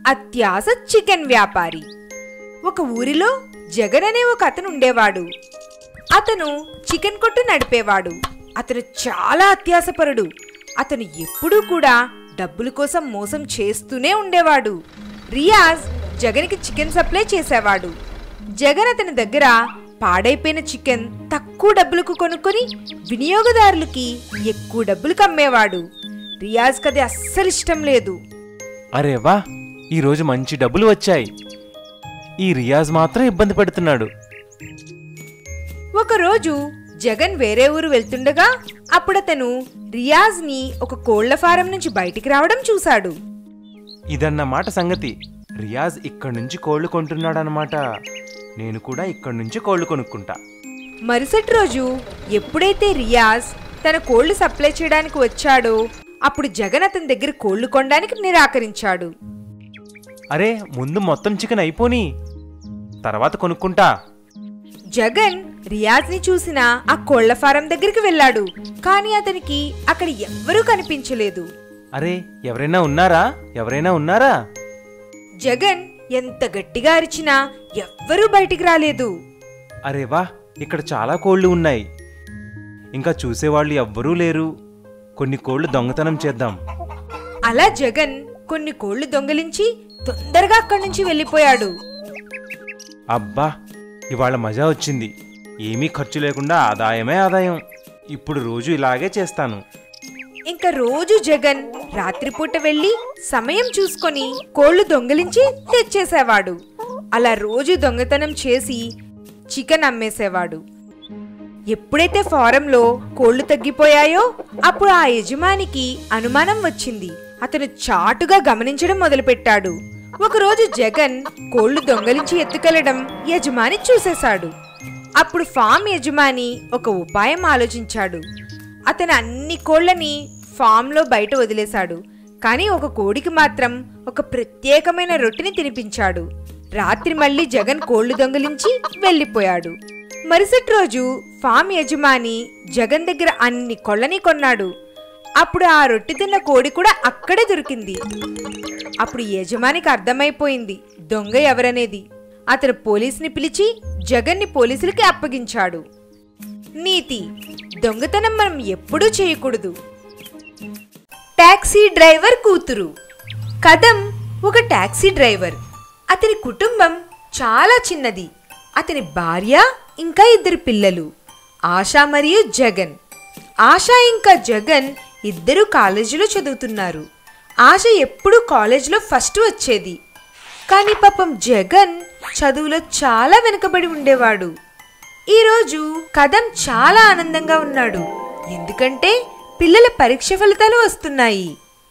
అత్యాస chicken వ్యాపారి ఒక ఊరిలో జగన్ అనే ఒక అతను ఉండేవాడు అతను చికెన్ కొట్టు నడిపేవాడు అతను చాలా అత్యాసపరుడు అతను ఎప్పుడూ కూడా డబ్బుల కోసం మోసం చేస్తూనే ఉండేవాడు రియాజ్ జగన్కి చికెన్ సప్లై చేసేవాడు జగన్ అతని దగ్గర పాడైపోయిన చికెన్ తక్కువ డబ్బులకు కొనుక్కొని వినియోగదారులకి ఎక్కువ డబ్బులకు అమ్మేవాడు రియాజ్కి అది అస్సలు ఇష్టం లేదు అరే వా ఈరోజు మంచి డబ్బులు వచ్చాయి ఈ రియాజ్ మాత్రం ఇబ్బంది పెడుతున్నాడు ఒకరోజు జగన్ వేరే ఊరు వెళ్తుండగా అప్పుడతను రియాజ్ని ఒక కోళ్ల ఫారం నుంచి బయటికి రావడం చూశాడు ఇదన్నమాట సంగతి రియాజ్ ఇక్కడి నుంచి కోళ్లు కొంటున్నాడనమాట నేను కూడా ఇక్కడి నుంచి కోళ్లు కొనుక్కుంటా మరుసటి రోజు ఎప్పుడైతే రియాజ్ తన కోళ్లు సప్లై చేయడానికి వచ్చాడో అప్పుడు జగన్ అతని దగ్గర కోళ్లు కొనడానికి నిరాకరించాడు అరే ముందు మొత్తం చికెన్ అయిపోని తర్వాత కొనుక్కుంటా జగన్ రియాజ్ని చూసిన ఆ కోళ్ల ఫారం దగ్గరికి వెళ్ళాడు కానీ అతనికి అక్కడ ఎవ్వరూ కనిపించలేదు అరే ఎవరైనా ఉన్నారా ఎవరైనా ఉన్నారా జగన్ ఎంత గట్టిగా అరిచినా ఎవ్వరూ బయటికి రాలేదు అరే వా ఇక్కడ చాలా కోళ్లు ఉన్నాయి ఇంకా చూసేవాళ్ళు ఎవ్వరూ లేరు కొన్ని కోళ్లు దొంగతనం చేద్దాం అలా జగన్ కొన్ని కోళ్లు దొంగలించి తొందరగా అక్కడి నుంచి వెళ్ళిపోయాడు అబ్బా ఇవాళ మజా వచ్చింది ఏమీ ఖర్చు లేకుండా ఆదాయమే ఆదాయం ఇప్పుడు రోజు ఇలాగే చేస్తాను ఇంకా రోజు జగన్ రాత్రిపూట వెళ్ళి సమయం చూసుకొని కోళ్లు దొంగలించి తెచ్చేసేవాడు అలా రోజు దొంగతనం చేసి చికెన్ అమ్మేసేవాడు ఎప్పుడైతే ఫారంలో కోళ్లు తగ్గిపోయాయో అప్పుడు ఆ యజమానికి అనుమానం వచ్చింది అతను చాటుగా గమనించడం మొదలుపెట్టాడు ఒకరోజు జగన్ కోళ్లు దొంగలించి ఎత్తుకెళ్లడం యజమాని చూసేశాడు అప్పుడు ఫామ్ యజమాని ఒక ఉపాయం ఆలోచించాడు అతను అన్ని కోళ్లని ఫామ్లో బయట వదిలేశాడు కానీ ఒక కోడికి మాత్రం ఒక ప్రత్యేకమైన రొట్టెని తినిపించాడు రాత్రి మళ్ళీ జగన్ కోళ్లు దొంగిలించి వెళ్ళిపోయాడు మరుసటి రోజు ఫామ్ యజమాని జగన్ దగ్గర అన్ని కొళ్ళని కొన్నాడు అప్పుడు ఆ రొట్టె తిన్న కోడి కూడా అక్కడే దొరికింది అప్పుడు యజమానికి అర్థమైపోయింది దొంగ ఎవరనేది అతను పోలీసుని పిలిచి జగన్ని పోలీసులకి అప్పగించాడు నీతి దొంగతనం మనం ఎప్పుడూ చేయకూడదు టాక్సీ డ్రైవర్ కూతురు కదం ఒక టాక్సీ డ్రైవర్ అతని కుటుంబం చాలా చిన్నది అతని భార్య ఇంకా ఇద్దరు పిల్లలు ఆశా మరియు జగన్ ఆశా ఇంకా జగన్ ఇద్దరు కాలేజీలో చదువుతున్నారు ఆశ ఎప్పుడూ కాలేజీలో ఫస్ట్ వచ్చేది కానీ పాపం జగన్ చదువులో చాలా వెనుకబడి ఉండేవాడు ఈరోజు కదం చాలా ఆనందంగా ఉన్నాడు ఎందుకంటే పిల్లల పరీక్ష ఫలితాలు వస్తున్నాయి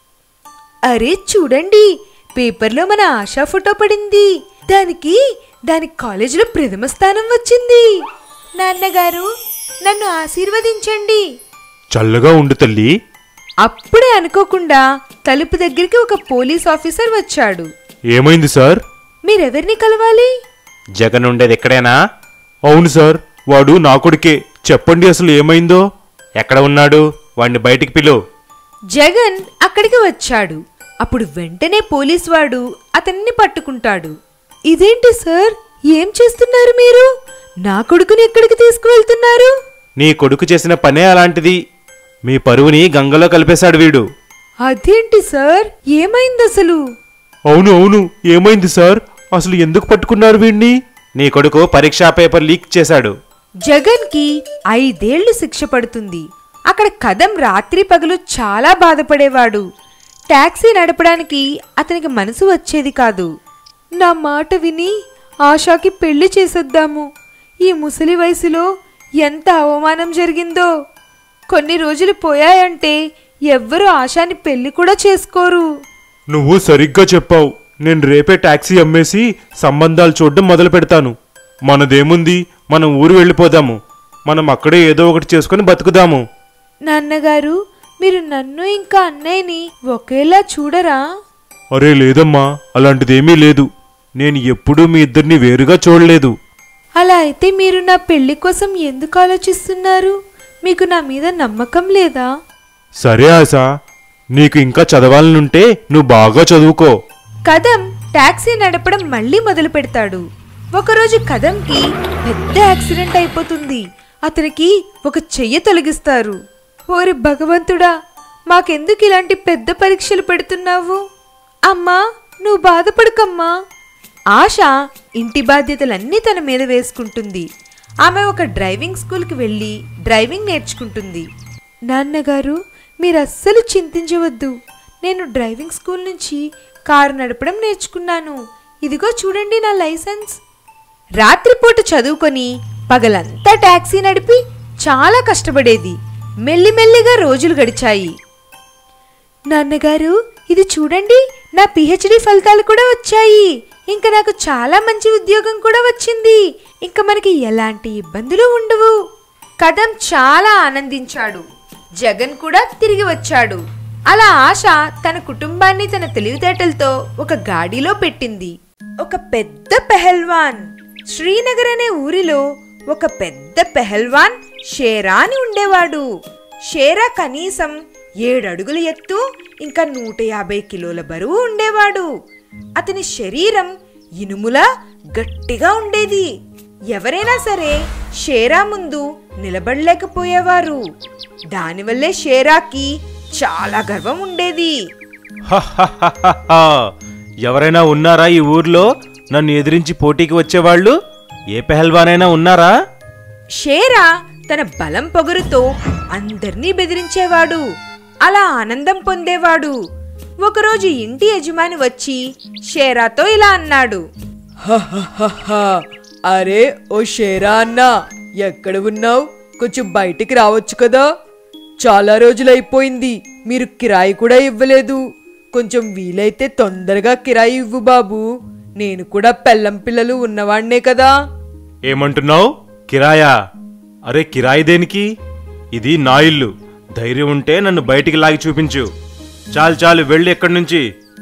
అరే చూడండి పేపర్లో మన ఆశా ఫోటో పడింది దానికి దాని కాలేజీలో ప్రథమ స్థానం వచ్చింది నాన్నగారు నన్ను ఆశీర్వదించండి చల్లగా ఉండు తల్లి అప్పుడే అనుకోకుండా తలుపు దగ్గరికి ఒక పోలీస్ ఆఫీసర్ వచ్చాడు ఏమైంది సార్ మీరెవరిని కలవాలి జగన్ ఉండేది ఎక్కడేనా అవును సార్ వాడు నా కొడుకే చెప్పండి అసలు ఏమైందో ఎక్కడ ఉన్నాడు వాడిని బయటికి పిలు జగన్ అక్కడికి వచ్చాడు అప్పుడు వెంటనే పోలీస్ వాడు అతన్ని పట్టుకుంటాడు ఇదేంటి సార్ ఏం చేస్తున్నారు మీరు నా కొడుకుని ఎక్కడికి తీసుకువెళ్తున్నారు నీ కొడుకు చేసిన పనే అలాంటిది మీ పరువుని గంగలో కలిపేశాడు వీడు అదేంటి సార్ ఏమైంది అసలు అవును అవును ఏమైంది సార్ అసలు ఎందుకు పట్టుకున్నారు వీడిని నీ కొడుకు పరీక్షా పేపర్ లీక్ చేశాడు జగన్ కి ఐదేళ్లు శిక్ష పడుతుంది అక్కడ కదం రాత్రి పగలు చాలా బాధపడేవాడు టాక్సీ నడపడానికి అతనికి మనసు వచ్చేది కాదు నా మాట విని ఆశాకి పెళ్లి చేసేద్దాము ఈ ముసలి వయసులో ఎంత అవమానం జరిగిందో కొన్ని రోజులు పోయాయంటే ఎవ్వరూ ఆశాని పెళ్లి కూడా చేసుకోరు నువ్వు సరిగ్గా చెప్పావు నేను రేపే టాక్సీ అమ్మేసి సంబంధాలు చూడడం మొదలు పెడతాను మనదేముంది మనం ఊరు వెళ్ళిపోదాము మనం అక్కడే ఏదో ఒకటి చేసుకుని బతుకుదాము నాన్నగారు మీరు నన్ను ఇంకా అన్నయ్యని ఒకేలా చూడరా అరే లేదమ్మా అలాంటిదేమీ లేదు నేను ఎప్పుడూ మీ ఇద్దరిని వేరుగా చూడలేదు అలా అయితే మీరు నా పెళ్లి కోసం ఎందుకు ఆలోచిస్తున్నారు మీకు నా మీద నమ్మకం లేదా సరే ఆశ నీకు ఇంకా చదవాలనుంటే నువ్వు బాగా చదువుకో కదం టాక్సీ నడపడం మళ్ళీ మొదలు పెడతాడు ఒకరోజు కదంకి పెద్ద యాక్సిడెంట్ అయిపోతుంది అతనికి ఒక చెయ్యి తొలగిస్తారు ఓరి భగవంతుడా మాకెందుకు ఇలాంటి పెద్ద పరీక్షలు పెడుతున్నావు అమ్మా నువ్వు బాధపడకమ్మా ఆశ ఇంటి బాధ్యతలన్నీ తన మీద వేసుకుంటుంది ఆమె ఒక డ్రైవింగ్ స్కూల్కి వెళ్ళి డ్రైవింగ్ నేర్చుకుంటుంది నాన్నగారు మీరు అస్సలు చింతించవద్దు నేను డ్రైవింగ్ స్కూల్ నుంచి కారు నడపడం నేర్చుకున్నాను ఇదిగో చూడండి నా లైసెన్స్ రాత్రిపూట చదువుకొని పగలంతా టాక్సీ నడిపి చాలా కష్టపడేది మెల్లిమెల్లిగా రోజులు గడిచాయి నాన్నగారు ఇది చూడండి నా పిహెచ్డి ఫలితాలు కూడా వచ్చాయి ఇంకా నాకు చాలా మంచి ఉద్యోగం కూడా వచ్చింది ఇంకా మనకి ఎలాంటి ఇబ్బందులు ఉండవు కదం చాలా ఆనందించాడు జగన్ కూడా తిరిగి వచ్చాడు అలా ఆశ తన కుటుంబాన్ని తన తెలివితేటలతో ఒక గాడిలో పెట్టింది ఒక పెద్ద పెహల్వాన్ శ్రీనగర్ అనే ఊరిలో ఒక పెద్ద పెహల్వాన్ షేరా అని ఉండేవాడు షేరా కనీసం ఏడడుగుల ఎత్తు ఇంకా నూట యాభై కిలోల బరువు ఉండేవాడు అతని శరీరం ఇనుములా గట్టిగా ఉండేది ఎవరైనా సరే షేరా ముందు నిలబడలేకపోయేవారు దానివల్లే షేరాకి చాలా గర్వం ఉండేది హహహహహ. ఎవరైనా ఉన్నారా ఈ ఊర్లో నన్ను ఎదిరించి పోటీకి వచ్చేవాళ్ళు ఏ పెహల్వానైనా ఉన్నారా షేరా తన బలం పొగరుతో అందర్నీ బెదిరించేవాడు అలా ఆనందం పొందేవాడు ఒకరోజు ఇంటి యజమాని వచ్చి షేరాతో ఇలా అన్నాడు హహహహ. అరే ఓ షేరా అన్నా ఎక్కడ ఉన్నావు కొంచెం బయటికి రావచ్చు కదా చాలా రోజులైపోయింది మీరు కిరాయి కూడా ఇవ్వలేదు కొంచెం వీలైతే తొందరగా కిరాయి ఇవ్వు బాబు నేను కూడా పెళ్ళం పిల్లలు ఉన్నవాణ్ణే కదా ఏమంటున్నావు కిరాయా అరే కిరాయి దేనికి ఇది నా ఇల్లు ధైర్యం ఉంటే నన్ను బయటికి లాగి చూపించు చాలు చాలు వెళ్ళి ఎక్కడి నుంచి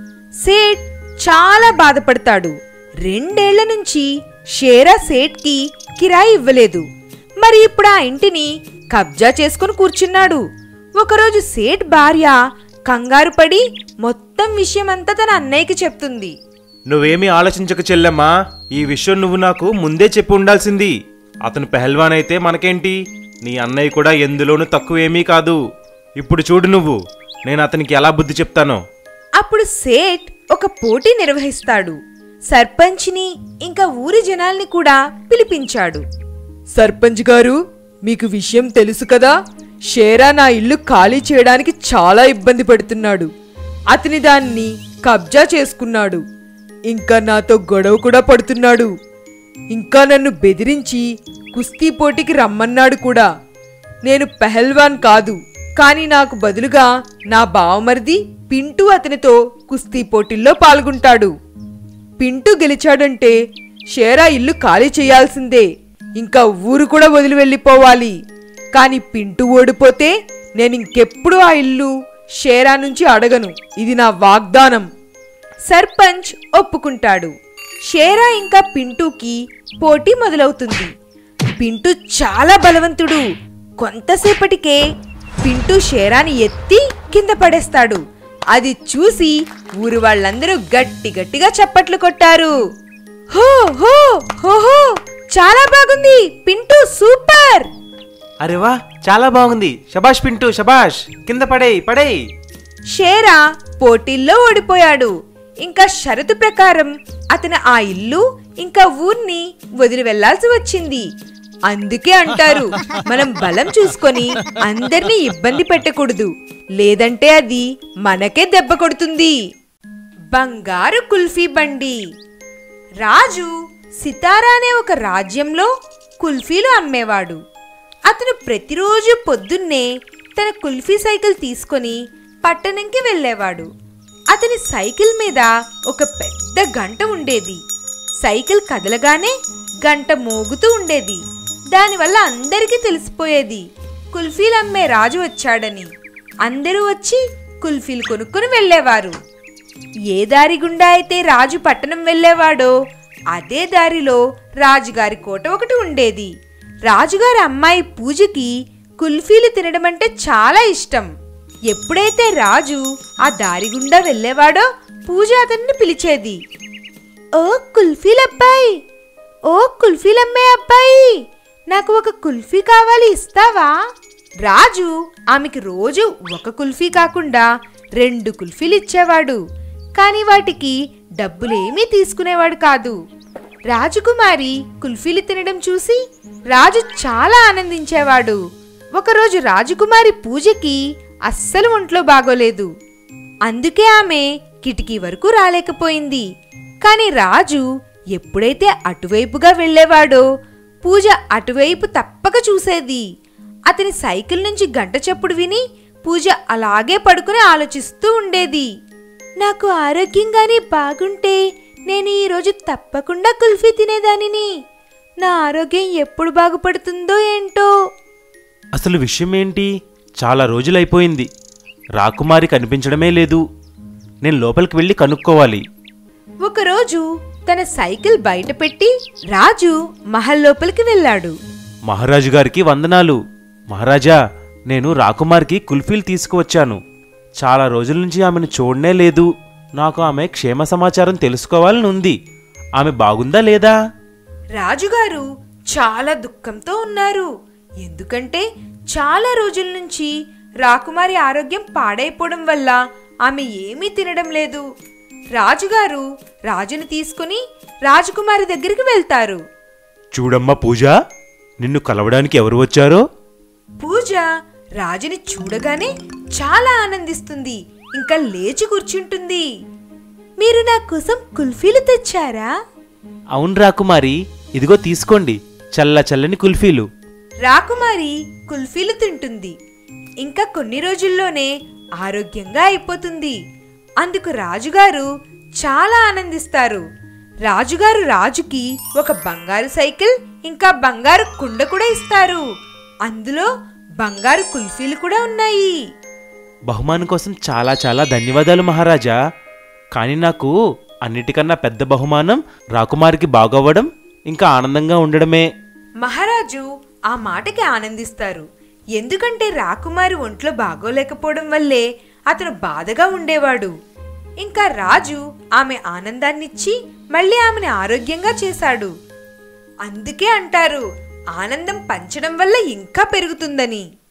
సేట్ చాలా బాధపడతాడు రెండేళ్ల నుంచి షేరా సేట్కి కిరాయి ఇవ్వలేదు మరి ఇప్పుడు ఆ ఇంటిని కబ్జా చేసుకుని కూర్చున్నాడు ఒకరోజు సేట్ భార్య కంగారు పడి మొత్తం విషయమంతా తన అన్నయ్యకి చెప్తుంది నువ్వేమీ ఆలోచించక చెల్లెమ్మా ఈ విషయం నువ్వు నాకు ముందే చెప్పి ఉండాల్సింది అతను పెహల్వాన్ అయితే మనకేంటి నీ అన్నయ్య కూడా ఎందులోనూ తక్కువేమీ కాదు ఇప్పుడు చూడు నువ్వు నేను అతనికి ఎలా బుద్ధి చెప్తానో అప్పుడు సేట్ ఒక పోటీ నిర్వహిస్తాడు సర్పంచ్ని ఇంకా ఊరి జనాల్ని కూడా పిలిపించాడు సర్పంచ్ గారు మీకు విషయం తెలుసు కదా షేరా నా ఇల్లు ఖాళీ చేయడానికి చాలా ఇబ్బంది పడుతున్నాడు అతని దాన్ని కబ్జా చేసుకున్నాడు ఇంకా నాతో గొడవ కూడా పడుతున్నాడు ఇంకా నన్ను బెదిరించి కుస్తీ పోటీకి రమ్మన్నాడు కూడా నేను పెహల్వాన్ కాదు కానీ నాకు బదులుగా నా బావమరిది పింటూ అతనితో కుస్తీ పోటీల్లో పాల్గొంటాడు పింటూ గెలిచాడంటే షేరా ఇల్లు ఖాళీ చేయాల్సిందే ఇంకా ఊరు కూడా వదిలి వెళ్ళిపోవాలి కానీ పింటూ ఓడిపోతే నేను ఇంకెప్పుడు ఆ ఇల్లు షేరా నుంచి అడగను ఇది నా వాగ్దానం సర్పంచ్ ఒప్పుకుంటాడు షేరా ఇంకా పింటూకి పోటీ మొదలవుతుంది పింటూ చాలా బలవంతుడు కొంతసేపటికే పింటూ షేరాని ఎత్తి కింద పడేస్తాడు అది చూసి ఊరు వాళ్ళందరూ గట్టి గట్టిగా చప్పట్లు కొట్టారు హో హో హో హో చాలా బాగుంది పింటూ సూపర్ అరే వా చాలా బాగుంది శబాష్ పింటూ శబాష్ కింద పడేయ్ పడేయ్ షేరా పోటీల్లో ఓడిపోయాడు ఇంకా షరతు ప్రకారం అతను ఆ ఇల్లు ఇంకా ఊర్ని వదిలి వెళ్లాల్సి వచ్చింది అందుకే అంటారు మనం బలం చూసుకొని అందరినీ ఇబ్బంది పెట్టకూడదు లేదంటే అది మనకే దెబ్బ కొడుతుంది బంగారు కుల్ఫీ బండి రాజు సితారా అనే ఒక రాజ్యంలో కుల్ఫీలు అమ్మేవాడు అతను ప్రతిరోజు పొద్దున్నే తన కుల్ఫీ సైకిల్ తీసుకొని పట్టణంకి వెళ్ళేవాడు అతని సైకిల్ మీద ఒక పెద్ద గంట ఉండేది సైకిల్ కదలగానే గంట మోగుతూ ఉండేది దానివల్ల అందరికీ తెలిసిపోయేది కుల్ఫీలు అమ్మే రాజు వచ్చాడని అందరూ వచ్చి కుల్ఫీలు కొనుక్కొని వెళ్ళేవారు ఏ దారి గుండా అయితే రాజు పట్టణం వెళ్ళేవాడో అదే దారిలో రాజుగారి కోట ఒకటి ఉండేది రాజుగారి అమ్మాయి పూజకి కుల్ఫీలు తినడం అంటే చాలా ఇష్టం ఎప్పుడైతే రాజు ఆ దారి గుండా వెళ్ళేవాడో పూజ అతన్ని పిలిచేది ఓ కుల్ఫీల అబ్బాయి ఓ కుల్ఫీలమ్మే అబ్బాయి నాకు ఒక కుల్ఫీ కావాలి ఇస్తావా రాజు ఆమెకి రోజు ఒక కుల్ఫీ కాకుండా రెండు కుల్ఫీలు ఇచ్చేవాడు కానీ వాటికి డబ్బులేమీ తీసుకునేవాడు కాదు రాజకుమారి కుల్ఫీలు తినడం చూసి రాజు చాలా ఆనందించేవాడు ఒకరోజు రాజకుమారి పూజకి అస్సలు ఒంట్లో బాగోలేదు అందుకే ఆమె కిటికీ వరకు రాలేకపోయింది కాని రాజు ఎప్పుడైతే అటువైపుగా వెళ్ళేవాడో పూజ అటువైపు తప్పక చూసేది అతని సైకిల్ నుంచి గంట చప్పుడు విని పూజ అలాగే పడుకుని ఆలోచిస్తూ ఉండేది నాకు ఆరోగ్యంగానే బాగుంటే నేను ఈరోజు తప్పకుండా కుల్ఫీ తినేదానిని నా ఆరోగ్యం ఎప్పుడు బాగుపడుతుందో ఏంటో అసలు విషయం ఏంటి చాలా రోజులైపోయింది రాకుమారి కనిపించడమే లేదు నేను లోపలికి వెళ్ళి కనుక్కోవాలి ఒకరోజు తన సైకిల్ బయట పెట్టి రాజు మహల్ లోపలికి వెళ్ళాడు మహారాజు గారికి వందనాలు మహారాజా నేను రాకుమార్కి కుల్ఫీలు తీసుకువచ్చాను చాలా రోజుల నుంచి ఆమెను చూడనే లేదు నాకు ఆమె క్షేమ సమాచారం తెలుసుకోవాలని ఉంది ఆమె బాగుందా లేదా రాజుగారు చాలా దుఃఖంతో ఉన్నారు ఎందుకంటే చాలా రోజుల నుంచి రాకుమారి ఆరోగ్యం పాడైపోవడం వల్ల ఆమె ఏమీ తినడం లేదు రాజుగారు రాజుని తీసుకుని రాజకుమారి దగ్గరికి వెళ్తారు చూడమ్మా పూజ నిన్ను కలవడానికి ఎవరు వచ్చారో పూజ రాజుని చూడగానే చాలా ఆనందిస్తుంది ఇంకా లేచి కూర్చుంటుంది మీరు నా కోసం కుల్ఫీలు తెచ్చారా అవును రాకుమారి ఇదిగో తీసుకోండి చల్ల చల్లని కుల్ఫీలు రాకుమారి కుల్ఫీలు తింటుంది ఇంకా కొన్ని రోజుల్లోనే ఆరోగ్యంగా అయిపోతుంది అందుకు రాజుగారు చాలా ఆనందిస్తారు రాజుగారు రాజుకి ఒక బంగారు సైకిల్ ఇంకా బంగారు కుండ కూడా ఇస్తారు అందులో బంగారు కుల్ఫీలు కూడా ఉన్నాయి బహుమానం కోసం చాలా చాలా ధన్యవాదాలు మహారాజా కానీ నాకు అన్నిటికన్నా పెద్ద బహుమానం రాకుమారికి బాగవ్వడం ఇంకా ఆనందంగా ఉండడమే మహారాజు ఆ మాటకి ఆనందిస్తారు ఎందుకంటే రాకుమారి ఒంట్లో బాగోలేకపోవడం వల్లే అతను బాధగా ఉండేవాడు ఇంకా రాజు ఆమె ఆనందాన్నిచ్చి మళ్ళీ ఆమెను ఆరోగ్యంగా చేశాడు అందుకే అంటారు ఆనందం పంచడం వల్ల ఇంకా పెరుగుతుందని